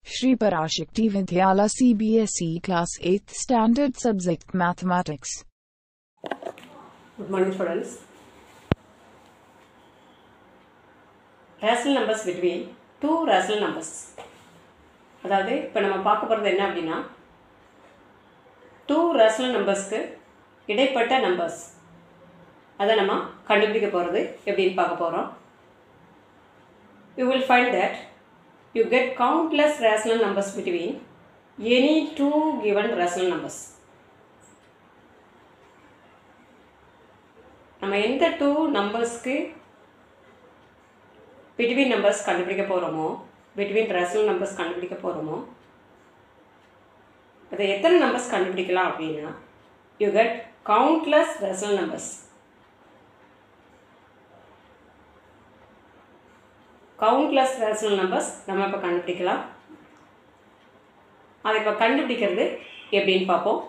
Shri Parashakti Vidyala CBSE Class 8th Standard Subject Mathematics. Good morning, students. Rational numbers between two rational numbers. அதாவது இப்போ நம்ம பார்க்க போகிறது என்ன அப்படின்னா டூ ரேஷனல் நம்பர்ஸ்க்கு இடைப்பட்ட நம்பர்ஸ் அதை நம்ம கண்டுபிடிக்க போகிறது எப்படின்னு பார்க்க போகிறோம் you will find that you get countless rational numbers between any two given rational numbers நம்ம எந்த டூ நம்பர்ஸ்க்கு பிட்வீன் நம்பர்ஸ் கண்டுபிடிக்க போகிறோமோ பிட்வீன் ரேஷனல் நம்பர்ஸ் கண்டுபிடிக்க போகிறோமோ அதை எத்தனை நம்பர்ஸ் கண்டுபிடிக்கலாம் அப்படின்னா you get countless rational numbers countless rational numbers நம்ம இப்போ கண்டுபிடிக்கலாம் அதை இப்போ கண்டுபிடிக்கிறது எப்படின்னு பார்ப்போம்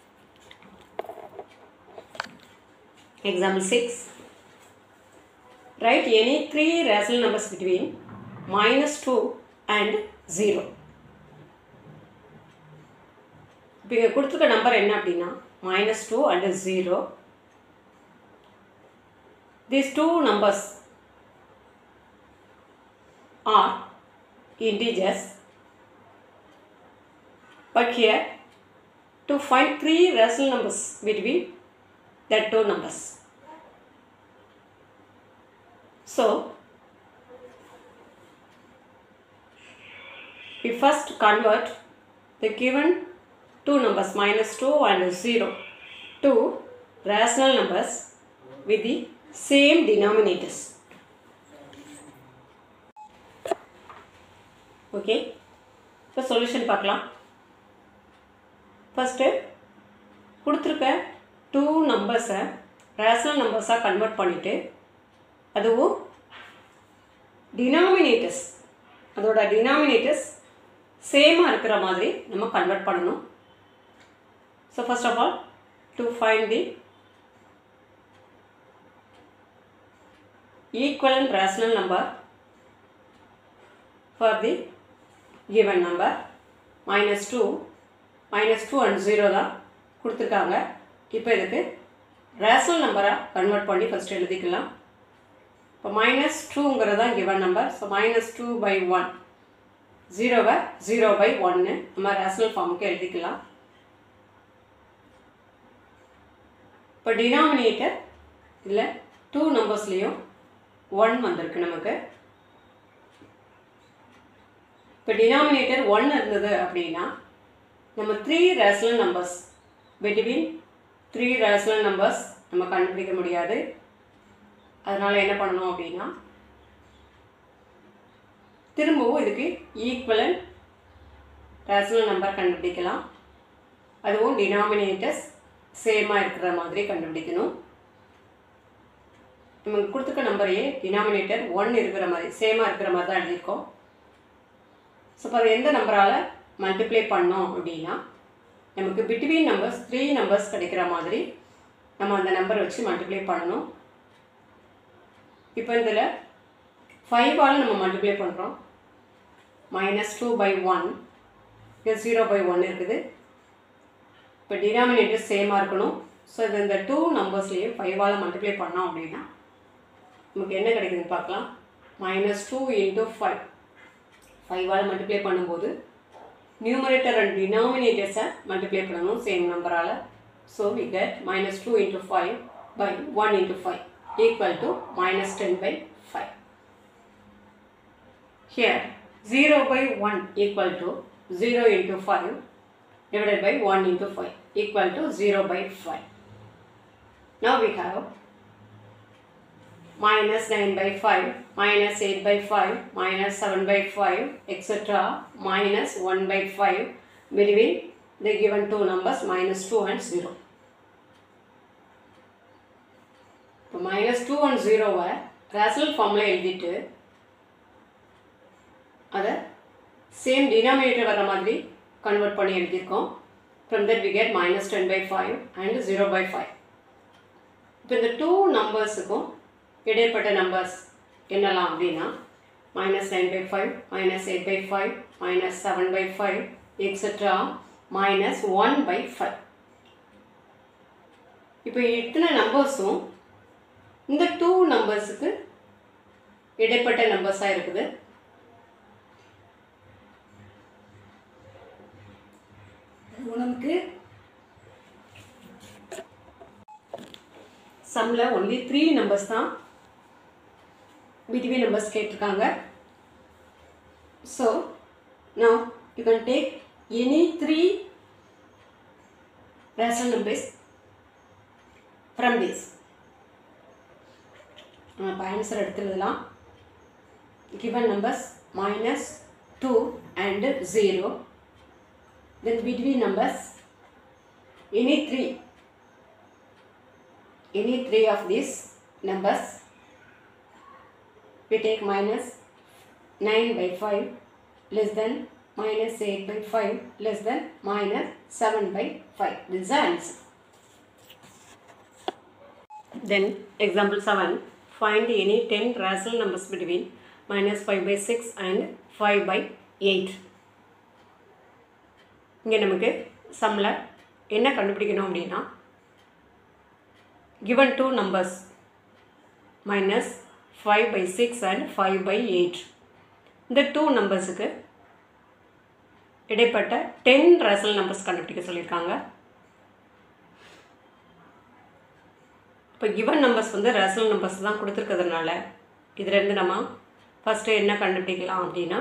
Example 6. Write any three rational numbers between minus 2 and 0. இப்போ இங்கே கொடுத்துருக்க நம்பர் என்ன அப்படின்னா minus two and zero these two numbers are integers but here to find three rational numbers between that two numbers. So, we first convert the given two numbers minus 2 and 0 to rational numbers with the same denominators. Okay, இப்போ solution பார்க்கலாம் first கொடுத்துருக்க two நம்பர்ஸை rational நம்பர்ஸாக convert பண்ணிவிட்டு அதுவும் denominators அதோட denominators சேமாக இருக்கிற மாதிரி நம்ம கன்வெர்ட் பண்ணணும் so first of all to find the equivalent rational number for the given number minus 2 minus 2 and 0 தான் கொடுத்துருக்காங்க இப்போ இதுக்கு ரேஷனல் நம்பராக கன்வெர்ட் பண்ணி ஃபஸ்ட் எழுதிக்கலாம் இப்போ மைனஸ் டூங்கிறது தான் given number so minus two by one ஜீரோவை ஜீரோ பை ஒன்று நம்ம ரேஷனல் ஃபார்முக்கு எழுதிக்கலாம் இப்போ டினாமினேட்டர் இல்லை டூ நம்பர்ஸ்லேயும் ஒன் வந்திருக்கு நமக்கு இப்போ டினாமினேட்டர் ஒன் இருந்தது அப்படின்னா நம்ம three rational numbers between three rational numbers நம்ம கண்டுபிடிக்க முடியாது அதனால் என்ன பண்ணணும் அப்படின்னா திரும்பவும் இதுக்கு ஈக்குவலன் ரேஷனல் நம்பர் கண்டுபிடிக்கலாம் அதுவும் டினாமினேட்டர்ஸ் சேமாக இருக்கிற மாதிரி கண்டுபிடிக்கணும் நம்ம கொடுத்துருக்க நம்பரையே டினாமினேட்டர் ஒன் இருக்கிற மாதிரி சேமாக இருக்கிற மாதிரி தான் எழுதியிருக்கோம் ஸோ இப்போ அது எந்த நம்பரால் மல்டிப்ளை பண்ணோம் அப்படின்னா நமக்கு பிட்வீன் நம்பர்ஸ் த்ரீ நம்பர்ஸ் கிடைக்கிற மாதிரி நம்ம அந்த நம்பரை வச்சு மல்டிப்ளை பண்ணணும் இப்போ இதில் ஃபைவால் நம்ம மல்டிப்ளை பண்ணுறோம் மைனஸ் டூ பை ஒன் இது ஜீரோ பை ஒன் இருக்குது இப்போ டினாமினேட்டர் சேமாக இருக்கணும் ஸோ இது இந்த டூ நம்பர்ஸ்லேயும் ஃபைவால் மல்டிப்ளை பண்ணோம் அப்படின்னா நமக்கு என்ன கிடைக்குதுன்னு பார்க்கலாம் மைனஸ் டூ இன்ட்டு ஃபைவ் ஃபைவால் மல்டிப்ளை பண்ணும்போது நியூமரேட்டர் அண்ட் டினாமினேட்டர்ஸை மல்டிப்ளை பண்ணணும் சேம் நம்பரால் so we get minus two into five by one into five equal to minus ten by five here zero by one equal to zero into five divided by 1 into 5 equal to 0 by 5. Now we have minus 9 by 5, minus 8 by 5, minus 7 by 5, etc. minus 1 by 5 between the given two numbers minus 2 and 0. இப்போ minus two and ஜீரோவை rational ஃபார்மில் எழுதிட்டு அதை same denominator வர மாதிரி convert பண்ணி எழுதியிருக்கோம் from that we get minus ten by five and zero by five இப்போ இந்த டூ நம்பர்ஸுக்கும் இடைப்பட்ட நம்பர்ஸ் என்னலாம் அப்படின்னா minus 9 by 5, minus 8 by 5, minus 7 by 5, etc. minus 1 by 5. இப்போ இத்தனை நம்பர்ஸும் இந்த டூ நம்பர்ஸுக்கு இடைப்பட்ட நம்பர்ஸாக இருக்குது நமக்கு சம்மில் ஒன்லி த்ரீ நம்பர்ஸ் தான் பிட்வீன் நம்பர்ஸ் கேட்டிருக்காங்க so now you can take any three rational numbers from this நம்ம இப்போ ஆன்சர் எடுத்துருக்கலாம் given numbers minus 2 and 0 then between numbers any three any three of these numbers we take minus 9 by 5 less than minus 8 by 5 less than minus 7 by 5 this is the answer then example 7 find any 10 rational numbers between minus 5 by 6 and 5 by 8 இங்கே நமக்கு சம்மில் என்ன கண்டுபிடிக்கணும் அப்படின்னா given two numbers minus 5 by 6 and 5 by 8 இந்த two நம்பர்ஸுக்கு இடைப்பட்ட ten rational numbers கண்டுபிடிக்க சொல்லியிருக்காங்க இப்போ கிவன் நம்பர்ஸ் வந்து ரேஷனல் நம்பர்ஸ் தான் கொடுத்துருக்கிறதுனால இதுலேருந்து நம்ம ஃபஸ்ட்டு என்ன கண்டுபிடிக்கலாம் அப்படின்னா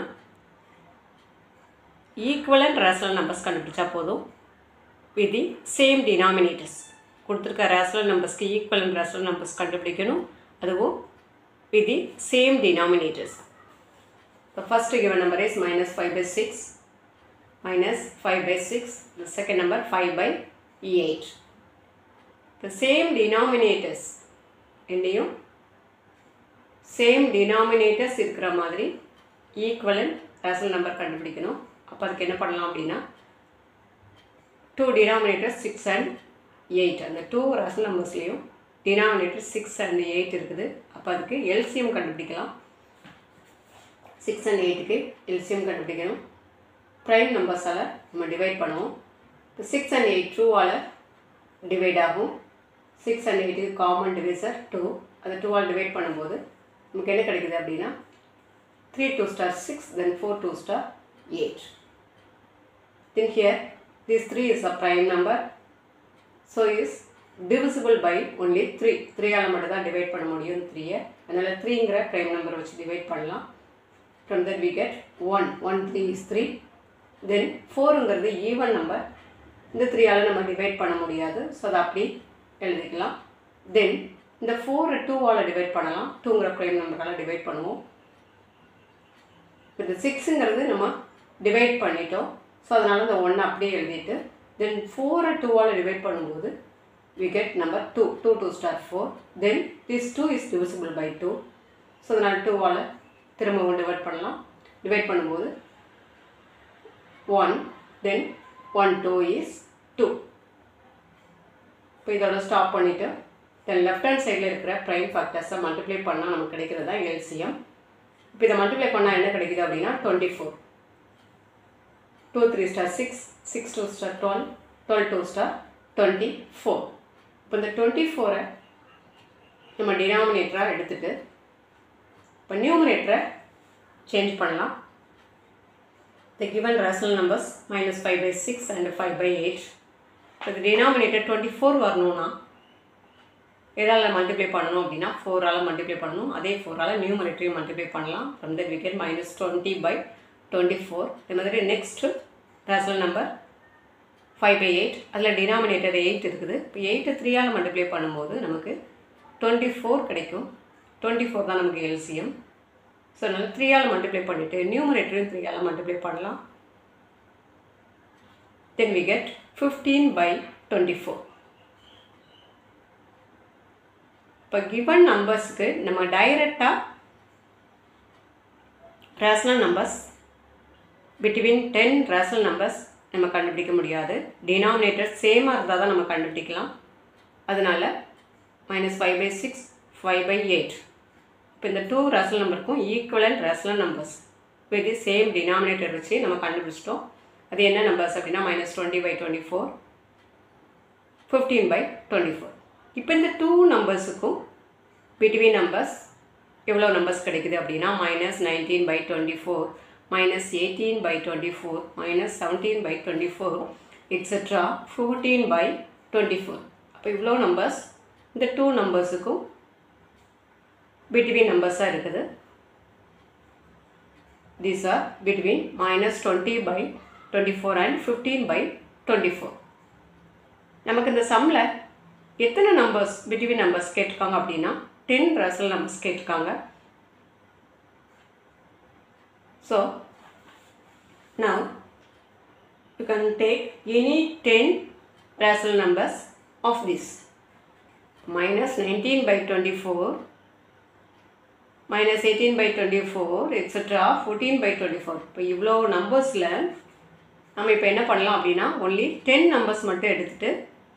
ஈக்குவலண்ட் ரேஷனல் நம்பர்ஸ் கண்டுபிடிச்சா போதும் வித் தி சேம் டினாமினேட்டர்ஸ் கொடுத்துருக்க ரேஷனல் நம்பர்ஸ்க்கு ஈக்குவலண்ட் ரேஷனல் நம்பர்ஸ் கண்டுபிடிக்கணும் அதுவும் with the same denominators The first given number is minus 5 by 6, minus 5 by 6, the second number 5 by 8. The same denominators, இல்லையும் same denominators இருக்கிற மாதிரி equivalent rational number கண்டுபிடிக்கணும் அப்போ அதுக்கு என்ன பண்ணலாம் அப்படின்னா two denominators six and eight அந்த டூ ரேஷனல் நம்பர்ஸ்லேயும் டினாமினேட்டர் சிக்ஸ் அண்ட் எயிட் இருக்குது அப்போ அதுக்கு எல்சிஎம் கண்டுபிடிக்கலாம் சிக்ஸ் அண்ட் எயிட்டுக்கு எல்சிஎம் கண்டுபிடிக்கணும் ப்ரைம் நம்பர்ஸால் நம்ம டிவைட் பண்ணுவோம் இப்போ சிக்ஸ் அண்ட் எயிட் டூவால் டிவைட் ஆகும் சிக்ஸ் அண்ட் எயிட்டுக்கு காமன் டிவைசர் டூ அதை டூவால் டிவைட் பண்ணும்போது நமக்கு என்ன கிடைக்குது அப்படின்னா three two star six then four two star eight then here this three is a prime number so is divisible by only three த்ரீயால் மட்டும் தான் டிவைட் பண்ண முடியும் த்ரீயை அதனால் த்ரீங்கிற ப்ரைம் நம்பரை வச்சு டிவைட் பண்ணலாம் from that we get 1 1 3 is 3 then 4ங்கிறது ஈவன் நம்பர் இந்த த்ரீயால் நம்ம டிவைட் பண்ண முடியாது ஸோ அதை அப்படி எழுதிக்கலாம் தென் இந்த ஃபோரை டூவால் டிவைட் பண்ணலாம் டூங்கிற ப்ரைம் நம்பரால் டிவைட் பண்ணுவோம் இந்த சிக்ஸுங்கிறது நம்ம டிவைட் பண்ணிட்டோம் ஸோ அதனால் இந்த ஒன்றை அப்படியே எழுதிட்டு தென் ஃபோரை டூவால் டிவைட் பண்ணும்போது we get number 2 2 2 star 4 then this 2 is divisible by 2 so அதனால் டூவால் திரும்பவும் டிவைட் பண்ணலாம் டிவைட் பண்ணும்போது one then one two is two இப்போ இதோட ஸ்டாப் பண்ணிவிட்டு தென் லெஃப்ட் ஹேண்ட் சைடில் இருக்கிற ப்ரைம் ஃபேக்டர்ஸை மல்டிப்ளை பண்ணால் நமக்கு கிடைக்கிறது தான் எல்சிஎம் இப்போ இதை மல்டிப்ளை பண்ணால் என்ன கிடைக்குது அப்படின்னா twenty four two three star six six two star twelve twelve two star twenty four இப்போ இந்த டுவெண்ட்டி ஃபோரை நம்ம டினாமினேட்டராக எடுத்துகிட்டு இப்போ நியூமரேட்டரை சேஞ்ச் பண்ணலாம் the given rational numbers minus five by six and five by eight இப்போ டினாமினேட்டர் டுவெண்ட்டி ஃபோர் வரணும்னா எதால் மல்டிப்ளை பண்ணணும் அப்படின்னா ஃபோரால் மல்டிப்ளை பண்ணணும் அதே ஃபோரால் நியூமரேட்டரையும் மல்டிப்ளை பண்ணலாம் from the we get minus twenty by twenty four இந்த மாதிரி next rational number five by eight அதில் டினாமினேட்டர் எயிட் இருக்குது இப்போ எயிட்டு த்ரீயால் மல்டிப்ளை பண்ணும்போது நமக்கு டுவெண்ட்டி ஃபோர் கிடைக்கும் டுவெண்ட்டி ஃபோர் தான் நமக்கு எல்சிஎம் ஸோ அதனால் த்ரீயால் மல்டிப்ளை பண்ணிவிட்டு நியூமரேட்டரையும் த்ரீயால் மல்டிப்ளை பண்ணலாம் then we get fifteen by twenty four இப்போ கிவன் நம்பர்ஸ்க்கு நம்ம டைரெக்டாக rational numbers between ten rational numbers நம்ம கண்டுபிடிக்க முடியாது டினாமினேட்டர் சேமாக இருந்தால் தான் நம்ம கண்டுபிடிக்கலாம் அதனால் minus five by six five by eight இப்போ இப்போ இந்த டூ ரேஷனல் நம்பருக்கும் ஈக்குவலண்ட் ரேஷனல் நம்பர்ஸ் இப்போ இது சேம் டினாமினேட்டர் வச்சு நம்ம கண்டுபிடிச்சிட்டோம் அது என்ன நம்பர்ஸ் அப்படின்னா minus twenty by twenty four fifteen by twenty four இப்போ இந்த டூ நம்பர்ஸுக்கும் பிட்வீன் நம்பர்ஸ் எவ்வளோ நம்பர்ஸ் கிடைக்குது அப்படின்னா minus nineteen by twenty four minus eighteen by twenty four minus seventeen by twenty four extra fourteen by twenty four அப்போ இவ்வளோ numbers இந்த two நம்பர்ஸுக்கும் பிட்வீன் நம்பர்ஸாக இருக்குது these are between minus 20 by 24 and 15 by 24 நமக்கு இந்த சம்மில் எத்தனை நம்பர்ஸ் பிட்வீன் நம்பர்ஸ் கேட்டிருக்காங்க அப்படின்னா டென் ரசல் நம்பர்ஸ் கேட்டிருக்காங்க so now you can take any 10 rational numbers of this minus 19 by 24 minus eighteen by twenty four extra fourteen by twenty four இப்போ இவ்வளோ நம்பர்ஸில் நம்ம இப்போ என்ன பண்ணலாம் அப்படின்னா ஒன்லி டென் நம்பர்ஸ் மட்டும் எடுத்துகிட்டு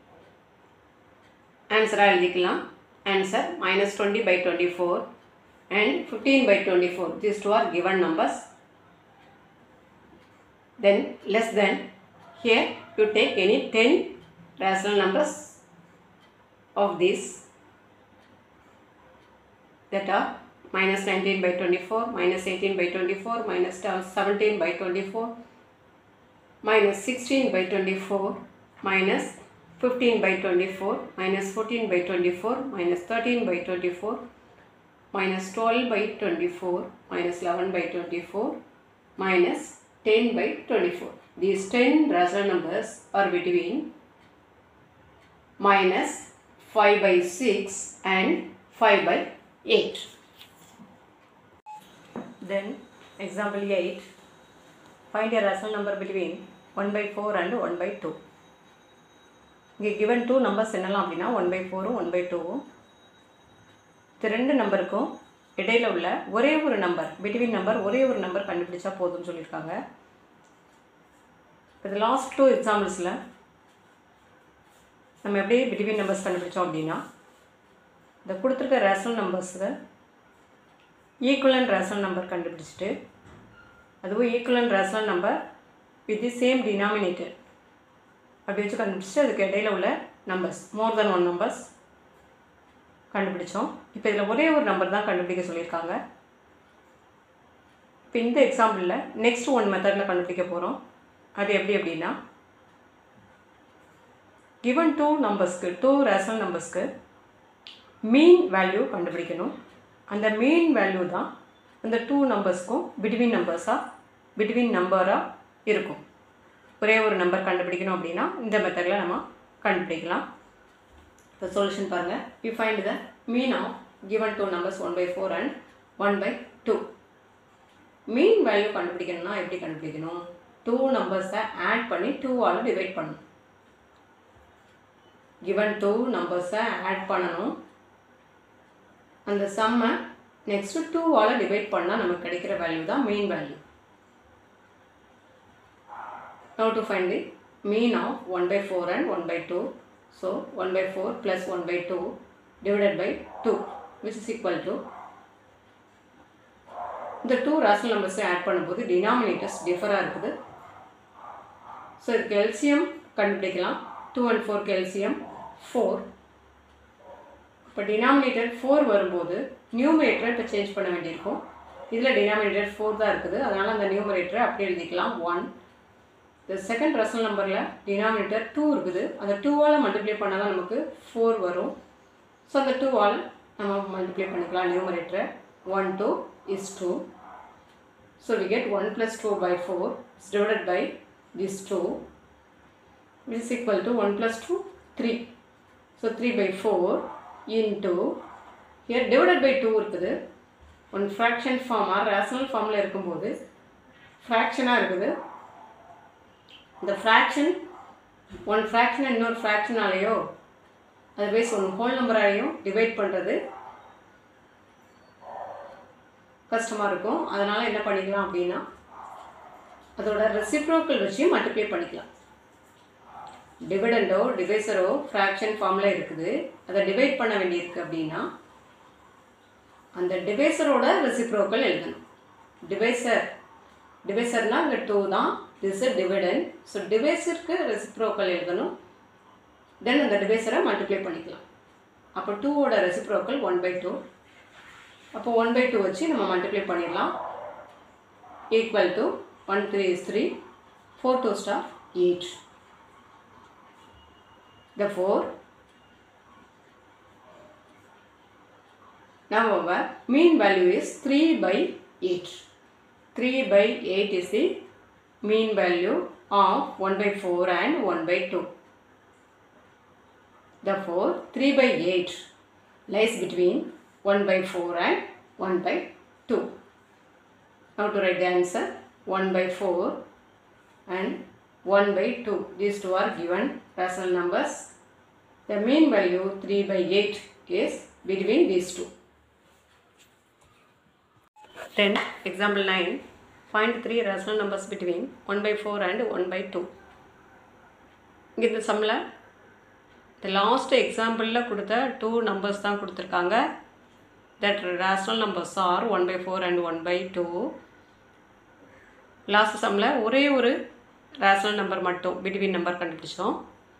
ஆன்சராக எழுதிக்கலாம் answer minus twenty by twenty four and fifteen by twenty four this two are given numbers then less than here you take any ten rational numbers of these that are minus 19 by 24, minus 18 by 24, minus 17 by 24, minus 16 by 24, minus 15 by 24, minus 14 by 24, minus 13 by 24, minus 12 by 24, minus 11 by 24, minus 10 by 24. These 10 rational numbers are between minus 5 by 6 and 5 by 8. Then example 8 find a rational number between 1 by 4 and 1 by 2. இங்கே given two numbers என்னலாம் அப்படின்னா one by ஃபோரும் one by டூவும் இது ரெண்டு நம்பருக்கும் இடையில உள்ள ஒரே ஒரு நம்பர் பிட்வீன் நம்பர் ஒரே ஒரு நம்பர் கண்டுபிடிச்சா போதும்னு சொல்லியிருக்காங்க இது லாஸ்ட் டூ எக்ஸாம்பிள்ஸில் நம்ம எப்படி பிட்வீன் நம்பர்ஸ் கண்டுபிடிச்சோம் அப்படின்னா இந்த கொடுத்துருக்க ரேஷனல் நம்பர்ஸில் ஈக்குவலன் ரேஷனல் நம்பர் கண்டுபிடிச்சிட்டு அதுவும் equivalent rational number with the same denominator அப்படி வச்சு கண்டுபிடிச்சிட்டு அதுக்கு இடையில உள்ள numbers more than one numbers கண்டுபிடிச்சோம் இப்போ இதில் ஒரே ஒரு நம்பர் தான் கண்டுபிடிக்க சொல்லியிருக்காங்க இப்போ இந்த எக்ஸாம்பிளில் நெக்ஸ்ட் ஒன் மெத்தடில் கண்டுபிடிக்க போகிறோம் அது எப்படி அப்படின்னா கிவன் டூ நம்பர்ஸ்க்கு டூ ரேஷனல் நம்பர்ஸ்க்கு மீன் வேல்யூ கண்டுபிடிக்கணும் அந்த மீன் வேல்யூ தான் அந்த டூ நம்பர்ஸ்க்கும் பிட்வீன் நம்பர்ஸாக பிட்வீன் நம்பராக இருக்கும் ஒரே ஒரு நம்பர் கண்டுபிடிக்கணும் அப்படின்னா இந்த மெத்தடில் நம்ம கண்டுபிடிக்கலாம் இப்போ சொல்யூஷன் பாருங்கள் you find the mean of given two numbers one by four and one by two mean value கண்டுபிடிக்கணும்னா எப்படி கண்டுபிடிக்கணும் டூ நம்பர்ஸை ஆட் பண்ணி டூவால் டிவைட் பண்ணணும் கிவன் டூ நம்பர்ஸை ஆட் பண்ணணும் அந்த சம்மை நெக்ஸ்ட்டு டூவால் டிவைட் பண்ணால் நமக்கு கிடைக்கிற வேல்யூ தான் mean value now to find the mean of 1 by 4 and 1 by 2 so 1 by 4 plus 1 by 2 divided by 2 which is equal to இந்த டூ ரேஷனல் நம்பர்ஸை ஆட் பண்ணும்போது டினாமினேட்டர்ஸ் டிஃபராக இருக்குது ஸோ இதுக்கு எல்சிஎம் கண்டுபிடிக்கலாம் டூ அண்ட் ஃபோருக்கு எல்சிஎம் ஃபோர் இப்போ denominator four வரும்போது நியூமரேட்டரை இப்போ சேஞ்ச் பண்ண வேண்டியிருக்கும் இதில் டினாமினேட்டர் ஃபோர் தான் இருக்குது அதனால் அந்த நியூமரேட்டரை அப்படியே எழுதிக்கலாம் ஒன் இந்த செகண்ட் ரசல் நம்பரில் டினாமினேட்டர் டூ இருக்குது அந்த டூவால் மல்டிப்ளை பண்ணால் தான் நமக்கு ஃபோர் வரும் ஸோ அந்த டூவால் நம்ம மல்டிப்ளை பண்ணிக்கலாம் நியூமரேட்டரை one two is two so we get one plus two by four is divided by this two is equal to one plus two three so three by four into here divided by two இருக்குது one fraction ஃபார்மாக rational ஃபார்மில் இருக்கும்போது ஃப்ராக்ஷனாக இருக்குது இந்த fraction one ஃப்ராக்ஷனை இன்னொரு ஃப்ராக்ஷனாலேயோ அதர்வைஸ் ஒன் ஹோல் நம்பராலையும் டிவைட் பண்ணுறது கஷ்டமாக இருக்கும் அதனால் என்ன பண்ணிக்கலாம் அப்படின்னா அதோட ரெசிப்ரோக்கல் வச்சு மல்டிப்ளை பண்ணிக்கலாம் டிவிடண்டோ டிவைசரோ ஃப்ராக்ஷன் ஃபார்மில் இருக்குது அதை டிவைட் பண்ண வேண்டியிருக்கு அப்படின்னா அந்த டிவைசரோட ரெசிப்ரோக்கல் எழுதணும் டிவைசர் டிவைசர்னால் இங்கே டூ தான் திஸ் டிவிடன் ஸோ டிவைசருக்கு ரெசிப்ரோக்கல் எழுதணும் தென் அந்த டிவைசரை மல்டிப்ளை பண்ணிக்கலாம் அப்போ டூவோட ரெசிப்ரோக்கல் ஒன் பை டூ அப்போ ஒன் பை டூ வச்சு நம்ம மல்டிப்ளை பண்ணிடலாம் equal to one three is three four two star eight the four Now our mean value is 3 by 8. 3 by 8 is the mean value of 1 by 4 and 1 by 2. Therefore, 3 by 8 lies between 1 by 4 and 1 by 2. Now to write the answer 1 by 4 and 1 by 2. These two are given rational numbers. The mean value 3 by 8 is between these two. 10. Example 9. Find three rational numbers between 1 by 4 and 1 by 2. இங்கே இந்த சம்மில் இந்த last எக்ஸாம்பிளில் கொடுத்த two numbers தான் கொடுத்துருக்காங்க that rational numbers are one by four and one by two last சம்மில் ஒரே ஒரு ரேஷனல் நம்பர் மட்டும் பிட்வீன் நம்பர் கண்டுபிடிச்சோம்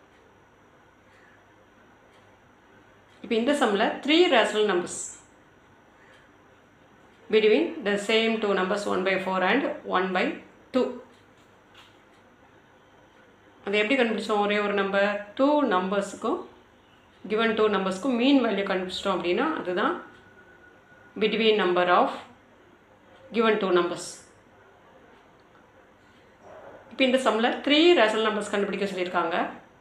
இப்போ இந்த சம்மில் three rational numbers between the same two numbers 1 by 4 and 1 by 2 அது எப்படி கண்டுபிடிச்சோம் ஒரே ஒரு நம்பர் டூ நம்பர்ஸுக்கும் கிவன் டூ நம்பர்ஸ்க்கும் மீன் வேல்யூ கண்டுபிடிச்சிட்டோம் அப்படின்னா அதுதான் between number of given two numbers இப்போ இந்த சம்மில் த்ரீ ரேஷனல் நம்பர்ஸ் கண்டுபிடிக்க சொல்லியிருக்காங்க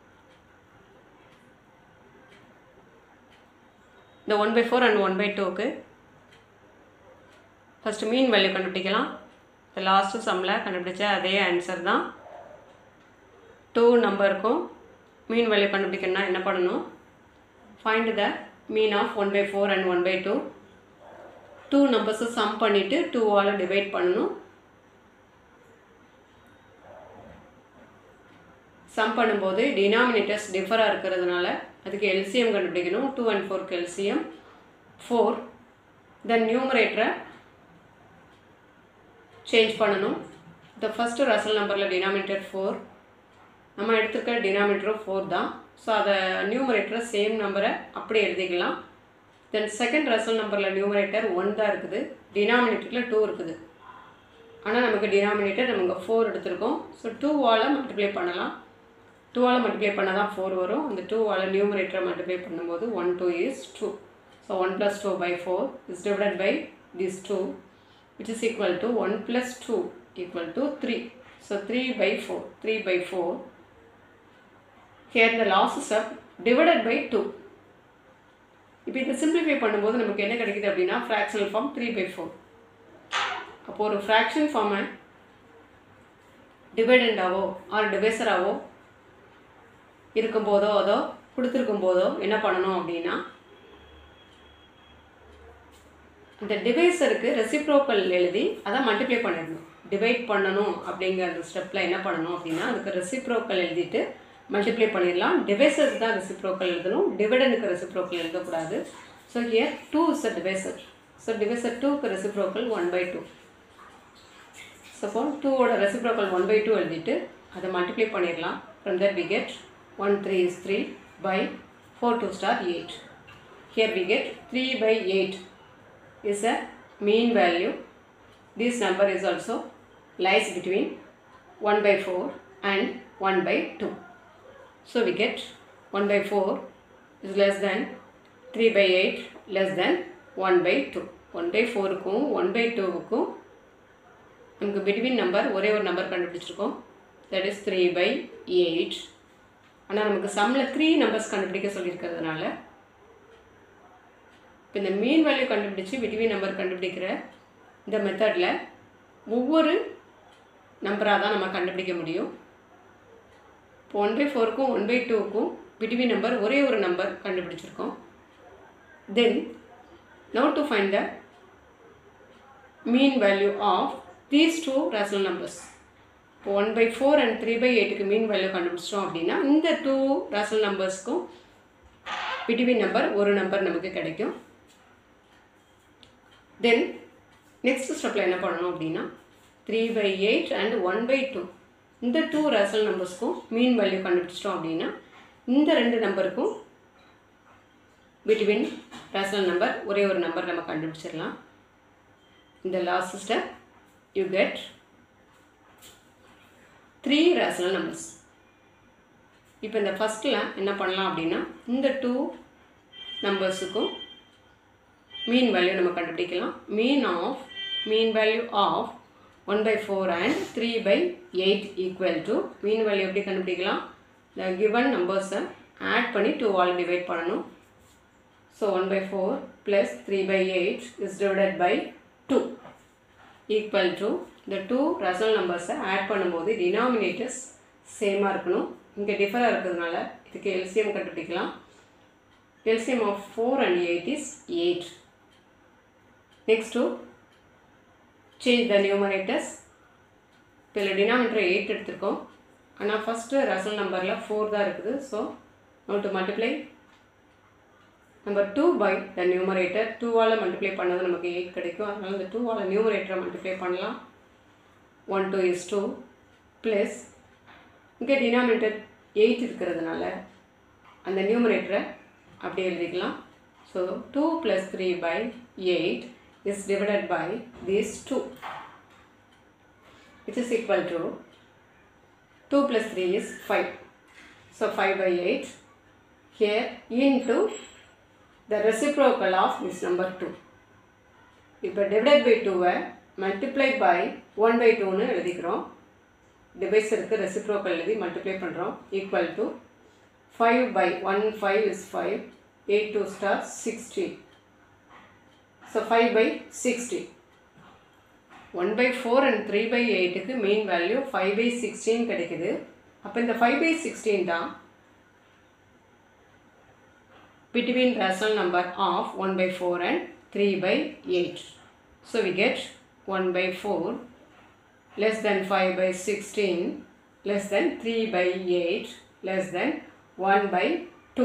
இந்த one by four and one by டூக்கு ஃபஸ்ட்டு மீன் வேல்யூ கண்டுபிடிக்கலாம் இந்த லாஸ்ட்டு சம்மில் கண்டுபிடிச்ச அதே ஆன்சர் தான் டூ நம்பருக்கும் மீன் வேல்யூ கண்டுபிடிக்கணும்னா என்ன பண்ணணும் find the mean of one by four and one by two two நம்பர்ஸை சம் பண்ணிவிட்டு டூவால் டிவைட் பண்ணணும் சம் பண்ணும்போது டினாமினேட்டர்ஸ் டிஃபராக இருக்கிறதுனால அதுக்கு எல்சிஎம் கண்டுபிடிக்கணும் டூ அண்ட் ஃபோருக்கு எல்சிஎம் ஃபோர் தென் நியூமரேட்டரை சேஞ்ச் பண்ணணும் இந்த ஃபஸ்ட்டு ரசல் நம்பரில் டினாமினேட்டர் ஃபோர் நம்ம எடுத்துருக்க டினாமினேட்டரும் ஃபோர் தான் ஸோ அதை நியூமரேட்டரை சேம் நம்பரை அப்படி எழுதிக்கலாம் தென் செகண்ட் ரசல் நம்பரில் நியூமரேட்டர் ஒன் தான் இருக்குது டினாமினேட்டரில் டூ இருக்குது ஆனால் நமக்கு டினாமினேட்டர் நமக்கு ஃபோர் எடுத்திருக்கோம் ஸோ டூவால் மல்டிப்ளை பண்ணலாம் டூவால் மல்டிப்ளை பண்ணால் தான் ஃபோர் வரும் அந்த டூவால் நியூமரேட்டரை மல்டிப்ளை பண்ணும்போது one two is two so one plus two by four is divided by this two which is equal to 1 plus 2 equal to 3. So 3 by 4. 3 by 4. Here the losses are divided by 2. இப்போ இதை simplify பண்ணும்போது நமக்கு என்ன கிடைக்குது அப்படின்னா fractional form three by four அப்போ ஒரு fraction ஃபார்மை டிவைடண்டாவோ ஆர் டிவைசராவோ இருக்கும்போதோ அதோ கொடுத்துருக்கும் போதோ என்ன பண்ணணும் அப்படின்னா இந்த டிவைஸருக்கு ரெசிப்ரோக்கல் எழுதி அதை மல்டிப்ளை பண்ணிடணும் டிவைட் பண்ணணும் அப்படிங்கிற அந்த ஸ்டெப்பில் என்ன பண்ணணும் அப்படின்னா அதுக்கு ரெசிப்ரோக்கல் எழுதிட்டு மல்டிப்ளை பண்ணிடலாம் டிவைசருக்கு தான் ரெசிப்ரோக்கல் எழுதணும் டிவிடனுக்கு ரெசிப்ரோக்கல் எழுதக்கூடாது so here two is a divisor so divisor டூக்கு ரெசிப்ரோக்கல் ஒன் பை டூ சப்போ டூவோட ரெசிப்ரோக்கல் ஒன் பை டூ எழுதிட்டு அதை மல்டிப்ளை பண்ணிடலாம் from that we get one three is three by four two star eight here we get three by eight is a mean value. This number is also lies between 1 by 4 and 1 by 2. So we get 1 by 4 is less than 3 by 8 less than 1 by 2. 1 by 4க்கும் 1 by 2க்கும் நமக்கு between number ஒரே ஒரு number கண்டுபிடிச்சிருக்கோம் that is three by eight ஆனால் நமக்கு சம்மில் three numbers கண்டுபிடிக்க சொல்லியிருக்கிறதுனால இப்போ இந்த மீன் வேல்யூ கண்டுபிடிச்சி பிட்வீன் நம்பர் கண்டுபிடிக்கிற இந்த மெத்தடில் ஒவ்வொரு நம்பராக தான் நம்ம கண்டுபிடிக்க முடியும் இப்போ ஒன் பை ஃபோருக்கும் ஒன் பை டூக்கும் பிட்வீன் நம்பர் ஒரே ஒரு நம்பர் கண்டுபிடிச்சிருக்கோம் then now to find the mean value of these two rational numbers இப்போ one by four and three by எயிட்டுக்கு மீன் வேல்யூ கண்டுபிடிச்சிட்டோம் அப்படின்னா இந்த டூ ரேஷனல் நம்பர்ஸ்க்கும் பிட்வீன் நம்பர் ஒரு நம்பர் நமக்கு கிடைக்கும் தென் நெக்ஸ்ட் ஸ்டெப்பில் என்ன பண்ணணும் அப்படின்னா three by eight and one by two இந்த டூ ரேஷனல் நம்பர்ஸ்க்கும் மீன் வேல்யூ கண்டுபிடிச்சிட்டோம் அப்படின்னா இந்த ரெண்டு நம்பருக்கும் பிட்வீன் ரேஷனல் நம்பர் ஒரே ஒரு நம்பர் நம்ம கண்டுபிடிச்சிடலாம் இந்த last step you get three rational numbers இப்போ இந்த ஃபஸ்ட்டில் என்ன பண்ணலாம் அப்படின்னா இந்த டூ நம்பர்ஸுக்கும் மீன் வேல்யூ நம்ம கண்டுபிடிக்கலாம் mean of mean value of one by four and three by eight equal to mean value எப்படி கண்டுபிடிக்கலாம் இந்த கிவன் நம்பர்ஸை ஆட் பண்ணி டூ ஆல் டிவைட் பண்ணணும் so one by four plus three by eight is divided by two equal to இந்த two rational நம்பர்ஸை add பண்ணும்போது டினாமினேட்டர்ஸ் சேமாக இருக்கணும் இங்கே டிஃபராக இருக்கிறதுனால இதுக்கு எல்சிஎம் கண்டுபிடிக்கலாம் LCM of four and eight is eight next to change the numerators இப்போ இதில் டினாமினேட்டர் எயிட் எடுத்திருக்கோம் ஆனால் ஃபஸ்ட்டு ரசல் நம்பரில் ஃபோர் தான் இருக்குது so note to multiply number two by the numerator டூவால் மல்டிப்ளை பண்ணது நமக்கு எயிட் கிடைக்கும் அதனால் இந்த டூவால் நியூமரேட்டரை மல்டிப்ளை பண்ணலாம் one two is two plus இங்கே டினாமினேட்டர் எயிட் இருக்கிறதுனால அந்த நியூமரேட்டரை அப்படியே எழுதிக்கலாம் so two plus three by eight is divided by these two which is equal to 2 plus 3 is 5. So 5 by 8 here into the reciprocal of this number 2. இப்போ divided by 2வை multiply by 1 by 2னு எழுதிக்கிறோம் டிவைஸருக்கு reciprocal எழுதி multiply பண்ணுறோம் equal to 5 by 1 5 is 5 8 2 star 60 so 5 by 60 one by four and three by எயிட்டுக்கு mean value five by sixteen கிடைக்குது அப்போ இந்த ஃபைவ் பை சிக்ஸ்டீன் தான் between rational number of one by four and three by eight so we get one by four less than five by sixteen less than three by eight less than one by two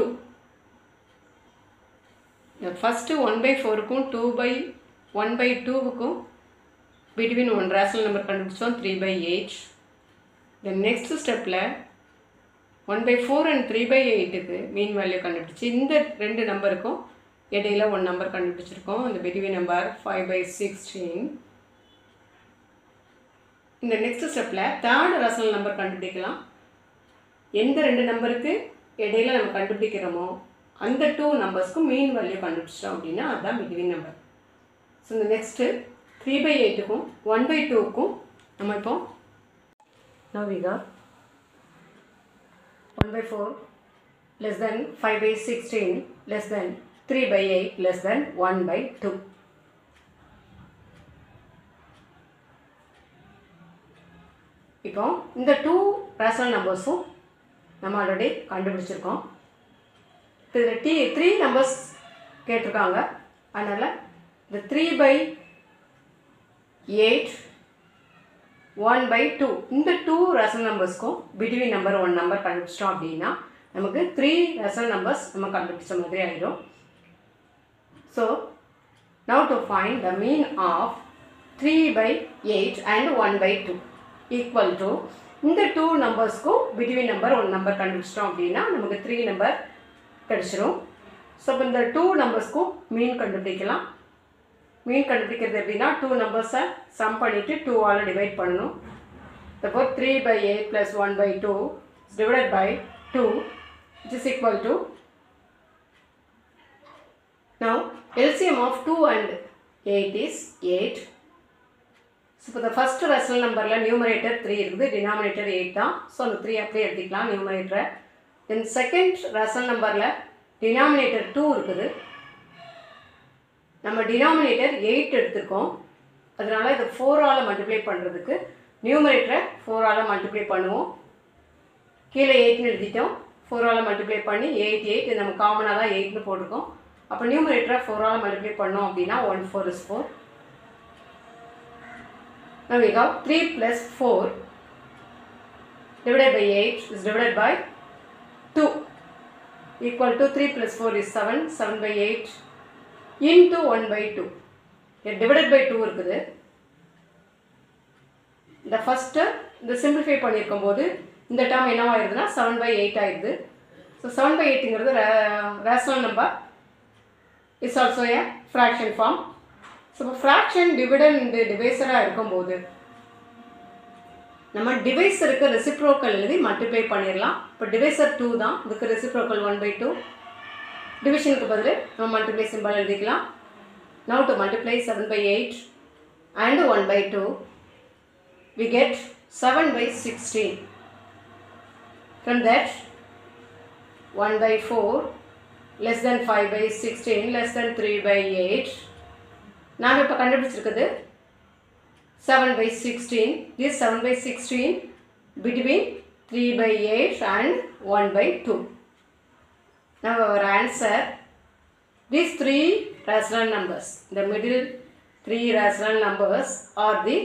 first one by ஃபோருக்கும் two by one by டூவுக்கும் between one rational number கண்டுபிடிச்சோம் three by eight then next ஸ்டெப்பில் one by four and three by எயிட்டுக்கு mean value கண்டுபிடிச்சி இந்த ரெண்டு நம்பருக்கும் இடையில ஒன் நம்பர் கண்டுபிடிச்சிருக்கோம் இந்த between number five by sixteen இந்த நெக்ஸ்ட் ஸ்டெப்பில் தேர்ட் ரேஷனல் நம்பர் கண்டுபிடிக்கலாம் எந்த ரெண்டு நம்பருக்கு இடையில நம்ம கண்டுபிடிக்கிறோமோ அந்த டூ நம்பர்ஸ்க்கும் மீன் வேல்யூ கண்டுபிடிச்சிட்டோம் அப்படின்னா அதுதான் பிட்வீன் நம்பர் ஸோ இந்த நெக்ஸ்ட்டு த்ரீ பை எயிட்டுக்கும் ஒன் பை டூக்கும் நம்ம இப்போ நவிகா one by four less than five by sixteen less than three by eight less than one by two இப்போ இந்த டூ ரேஷனல் நம்பர்ஸும் நம்ம ஆல்ரெடி கண்டுபிடிச்சிருக்கோம் இதில் டி த்ரீ நம்பர்ஸ் கேட்டிருக்காங்க அதனால் இந்த three by eight one by two இந்த டூ ரேஷனல் நம்பர்ஸ்க்கும் பிட்வீன் நம்பர் ஒன் நம்பர் கண்டுபிடிச்சிட்டோம் அப்படின்னா நமக்கு த்ரீ ரேஷனல் நம்பர்ஸ் நம்ம கண்டுபிடிச்ச மாதிரி ஆகிடும் so now to find the mean of three by eight and one by two equal to இந்த டூ நம்பர்ஸ்க்கும் பிட்வீன் நம்பர் ஒன் நம்பர் கண்டுபிடிச்சிட்டோம் அப்படின்னா நமக்கு த்ரீ நம்பர் கிடச்சிரும் ஸோ இப்போ இந்த டூ நம்பர்ஸ்க்கும் மீன் கண்டுபிடிக்கலாம் மீன் கண்டுபிடிக்கிறது எப்படின்னா டூ நம்பர்ஸை சம் பண்ணிவிட்டு டூ ஆல் டிவைட் பண்ணணும் இப்போ three by eight plus one by two divided by two it is equal to now LCM of two and eight is eight so இப்போ இந்த ஃபஸ்ட் ரசல் நம்பரில் நியூமரேட்டர் த்ரீ இருக்குது denominator eight தான் so அந்த த்ரீ அப்படியே எடுத்துக்கலாம் நியூமரேட்டரை தென் செகண்ட் ரசல் நம்பரில் டினாமினேட்டர் டூ இருக்குது நம்ம டினாமினேட்டர் எயிட் எடுத்திருக்கோம் அதனால் இது ஃபோரால் மல்டிப்ளை பண்ணுறதுக்கு நியூமரேட்டரை ஃபோரால் மல்டிப்ளை பண்ணுவோம் கீழே எயிட்னு எழுதிட்டோம் ஃபோரால் மல்டிப்ளை பண்ணி எயிட் எயிட் இது நம்ம காமனாக தான் எயிட்னு போட்டிருக்கோம் அப்போ நியூமரேட்டரை ஃபோரால் மல்டிப்ளை பண்ணோம் அப்படின்னா one four is four Now we got 3 plus 4 divided by 8 is divided by 2 equal to 3 plus 4 is 7, 7 by 8 into 1 by 2 divided by two இருக்குது இந்த ஃபஸ்ட்டு இந்த சிம்பிளிஃபை பண்ணியிருக்கும் போது இந்த டேர்ம் என்னவாயிருதுன்னா செவன் பை எயிட் ஆயிடுது ஸோ செவன் பை எயிட்டுங்கிறது rational number is also a fraction form so இப்போ ஃப்ராக்ஷன் டிவிடெண்ட் டிவைசராக இருக்கும்போது நம்ம டிவைசருக்கு ரெசிப்ரோக்கல் எழுதி மல்டிப்ளை பண்ணிடலாம் இப்போ டிவைசர் டூ தான் இதுக்கு ரெசிப்ரோக்கல் ஒன் பை டூ டிவிஷனுக்கு பதில் நம்ம மல்டிப்ளை சிம்பிள் எழுதிக்கலாம் now to multiply 7 by 8 and 1 by 2 we get 7 by 16 from that 1 by 4 less than 5 by 16 less than 3 by 8 நாம் இப்போ கண்டுபிடிச்சிருக்குது 7 by 16 this 7 by 16 between 3 by 8 and 1 by 2 now our answer these three rational numbers, the middle three rational numbers are the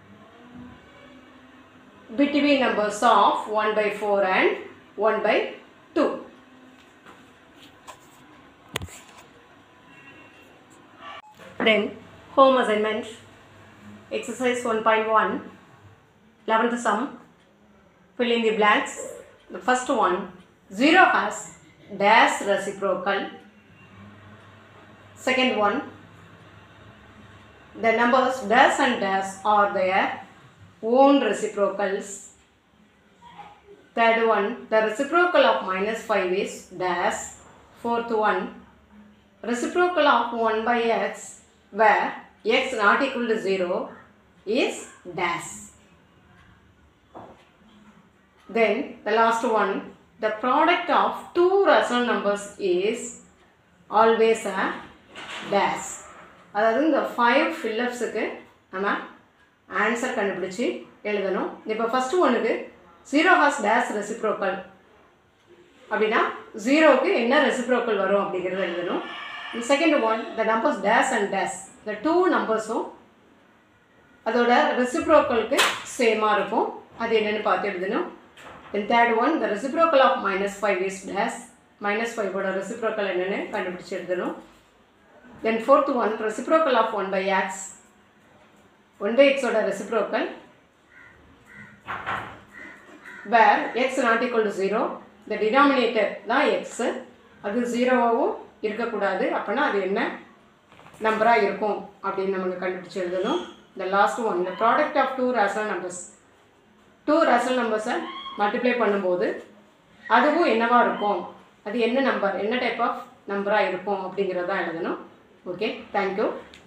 between numbers of 1 by 4 and 1 by 2. Then home assignment exercise 1.1 11th sum fill in the blanks. The first one 0 has dash reciprocal Second one, the numbers dash and dash are their own reciprocals. Third one, the reciprocal of minus 5 is dash. Fourth one, reciprocal of 1 by x where x not equal to 0 is dash. Then the last one, the product of two rational numbers is always a dash அதாவது இந்த five ஃபில்லப்ஸுக்கு நம்ம answer கண்டுபிடிச்சி எழுதணும் இப்போ first ஒன்றுக்கு zero has days reciprocal அப்படின்னா ஜீரோவுக்கு என்ன ரெசிப்ரோக்கல் வரும் அப்படிங்கிறத எழுதணும் second one the numbers dash and dash இந்த டூ நம்பர்ஸும் அதோட ரெசிப்ரோக்கலுக்கு சேமாக இருக்கும் அது என்னென்னு பார்த்து எழுதணும் then third one the reciprocal of minus five is dash minus ஃபைவோட ரெசிப்ரோக்கல் என்னென்னு கண்டுபிடிச்சி எழுதணும் Then fourth one, reciprocal of 1 by x. 1 by x ஓட reciprocal where x not equal to 0. The denominator தான் x. அது ஜீரோவாகவும் இருக்கக்கூடாது அப்போனா அது என்ன நம்பராக இருக்கும் அப்படின்னு நமக்கு கண்டுபிடிச்சி எழுதணும் the last one the product of two rational numbers two rational நம்பர்ஸை மல்டிப்ளை பண்ணும்போது அதுவும் என்னவா இருக்கும் அது என்ன நம்பர் என்ன டைப் ஆஃப் நம்பராக இருக்கும் அப்படிங்கிறதான் எழுதணும் ஓகே தேங்க்யூ